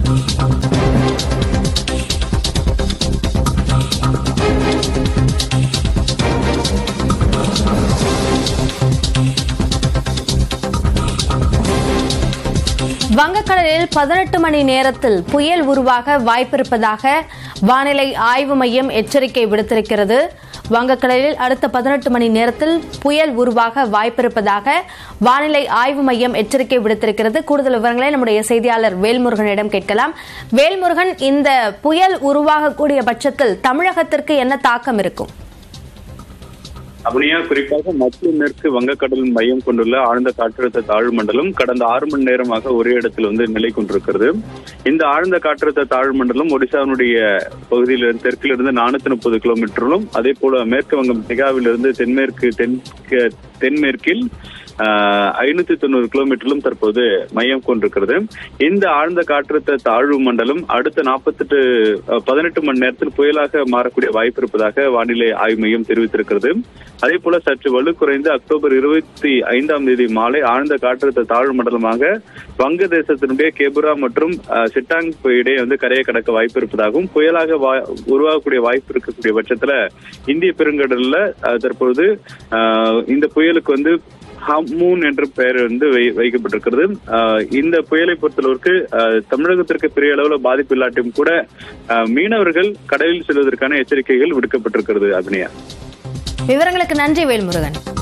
வங்கக்கடலில் பதினெட்டு மணி நேரத்தில் புயல் உருவாக வாய்ப்பிருப்பதாக வானிலை ஆய்வு மையம் எச்சரிக்கை விடுத்திருக்கிறது வங்கக்கடலில் அடுத்த பதினெட்டு மணி நேரத்தில் புயல் உருவாக வாய்ப்பிருப்பதாக வானிலை ஆய்வு மையம் எச்சரிக்கை விடுத்திருக்கிறது கூடுதல் விவரங்களை நம்முடைய செய்தியாளர் வேல்முருகனிடம் கேட்கலாம் வேல்முருகன் இந்த புயல் உருவாகக்கூடிய பட்சத்தில் தமிழகத்திற்கு என்ன தாக்கம் இருக்கும் அபனியா குறிப்பாக மத்திய மேற்கு வங்கக்கடல் மையம் கொண்டுள்ள ஆழ்ந்த காற்றழுத்த தாழ்வு மண்டலம் கடந்த ஆறு மணி நேரமாக ஒரே இடத்தில் வந்து நிலை கொண்டிருக்கிறது இந்த ஆழ்ந்த காற்றழுத்த தாழ்வு மண்டலம் ஒடிசாவினுடைய பகுதியிலிருந்து தெற்கிலிருந்து நானூத்தி முப்பது கிலோமீட்டரிலும் அதே போல மேற்கு வங்கம் மெகாவிலிருந்து தென்மேற்கு தென் தென்மேற்கில் ஐநூத்தி தொண்ணூறு கிலோமீட்டரிலும் தற்போது மையம் கொண்டிருக்கிறது இந்த ஆழ்ந்த காற்றழுத்த தாழ்வு மண்டலம் அடுத்த நாற்பத்தெட்டு பதினெட்டு மணி நேரத்தில் புயலாக மாறக்கூடிய வாய்ப்பு இருப்பதாக வானிலை ஆய்வு மையம் தெரிவித்திருக்கிறது அதே போல சற்று வலு குறைந்து அக்டோபர் இருபத்தி ஐந்தாம் தேதி மாலை ஆழ்ந்த காற்றழுத்த தாழ்வு மண்டலமாக வங்கதேசத்தினுடைய கேபுரா மற்றும் சிட்டாங் இடையே வந்து கரையை கடக்க வாய்ப்பு இருப்பதாகவும் புயலாக உருவாகக்கூடிய வாய்ப்பு இருக்கக்கூடிய பட்சத்துல இந்திய பெருங்கடல்ல தற்பொழுது இந்த புயலுக்கு வந்து ஹமூன் என்ற பெயர் வந்து வைக்கப்பட்டிருக்கிறது இந்த புயலை பொறுத்தளவுக்கு தமிழகத்திற்கு பெரிய அளவில் பாதிப்பு இல்லாட்டியும் கூட மீனவர்கள் கடலில் செல்வதற்கான எச்சரிக்கைகள் விடுக்கப்பட்டிருக்கிறது அபினியா விவரங்களுக்கு நன்றி வேல்முருகன்